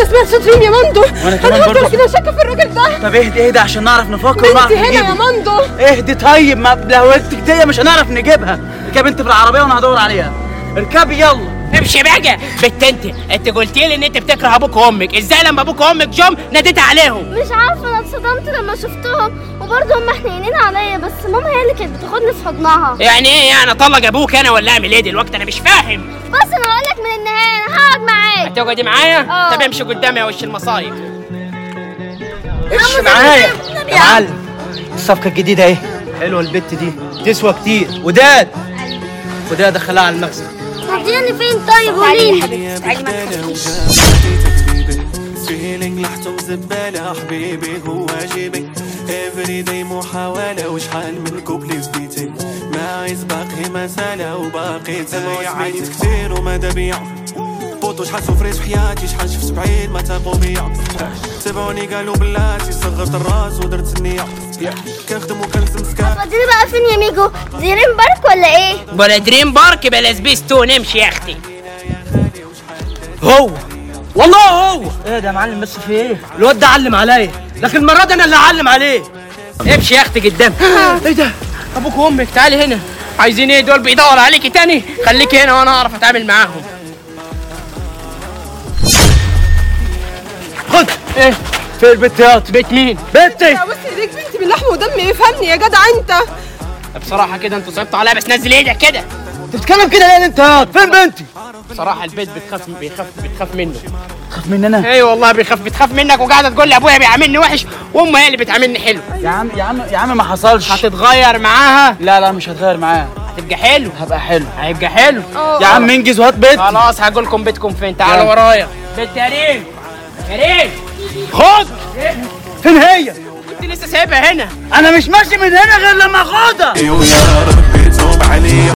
انا سمعت صوت ريم يا مندو وأنا كمان انا برضه برضه كده شاكه في الراجل ده طب اهدي اهدي عشان نعرف نفكر بنتي ونعرف هنا يا نجيبه مندو اهدي طيب ما بلهوتك دي مش هنعرف نجيبها اركبي انت في العربيه وانا هدور عليها اركبي يلا امشي بقى بنت انت انت قلتي لي ان انت بتكره ابوك وامك ازاي لما ابوك وامك جم ناديت عليهم مش عارفه انا اتصدمت لما شفتهم وبرضه هم حنينين عليا بس ماما هي اللي كانت بتاخدني في حضنها يعني ايه يعني اطلق ابوك انا ولا اعمل ايه دلوقتي انا مش فاهم بس انا هقول لك من النهايه انا هقعد معاك هتقعدي معايا اه. طب امشي قدامي يا وش المصايب امشي معايا يا معلم الصفقه الجديده اهي حلوه البت دي تسوى كتير وداد وداد دخلها على المخزن هتوديني فين طيب قوليلي فيلينج لحتم زبالة حبيبي هو واجبي افري داي محاولة وشحال من كوبلي فديتي ما عايز باقي مسالة وباقي تسمع عايز كتير ومدى بيع بوطو شحال سفريت في حياتي شحال شفت بعيد ما تاقوا بيا تبعوني قالوا بلاتي صغرت الراس ودرت النية كنخدم وكنلزم سكات هتوديني بقى فين يا ميجو دريم بارك ولا ايه بلا دريم بارك بلا سبيس تون امشي يا اختي هو والله هو ايه ده يا معلم بس في ايه الواد ده علم عليا لكن المره دي انا اللي هعلم عليه امشي يا اختي قدام ايه ده ابوك وامك تعالي هنا عايزين ايه دول بيدور عليكي تاني خليكي هنا وانا اعرف اتعامل معاهم خد ايه في البت ياض بيت مين بنتي يا بص ايديك بنتي باللحم ودم افهمني يا جدع انت بصراحة كده انتوا صعبتوا عليا بس نزل ايدك كده بتتكلم كده ليه انت ياض فين بنتي بصراحة البيت بتخاف بيخاف بتخاف منه خاف مني انا اي والله بيخاف بتخاف منك وقاعدة تقول لي ابويا بيعاملني وحش وامي هي اللي بتعاملني حلو يا عم يا عم يا عم ما حصلش هتتغير معاها لا لا مش هتغير معاه هتبقى حلو هبقى حلو هيبقى حلو يا عم انجز وهات بنتي خلاص هقول لكم بيتكم فين تعالوا يلا. ورايا بنت يا ريم يا ريم خد فين هي انت لسه سايبها هنا انا مش ماشي من هنا غير لما اخدها ويا ربي توب عليا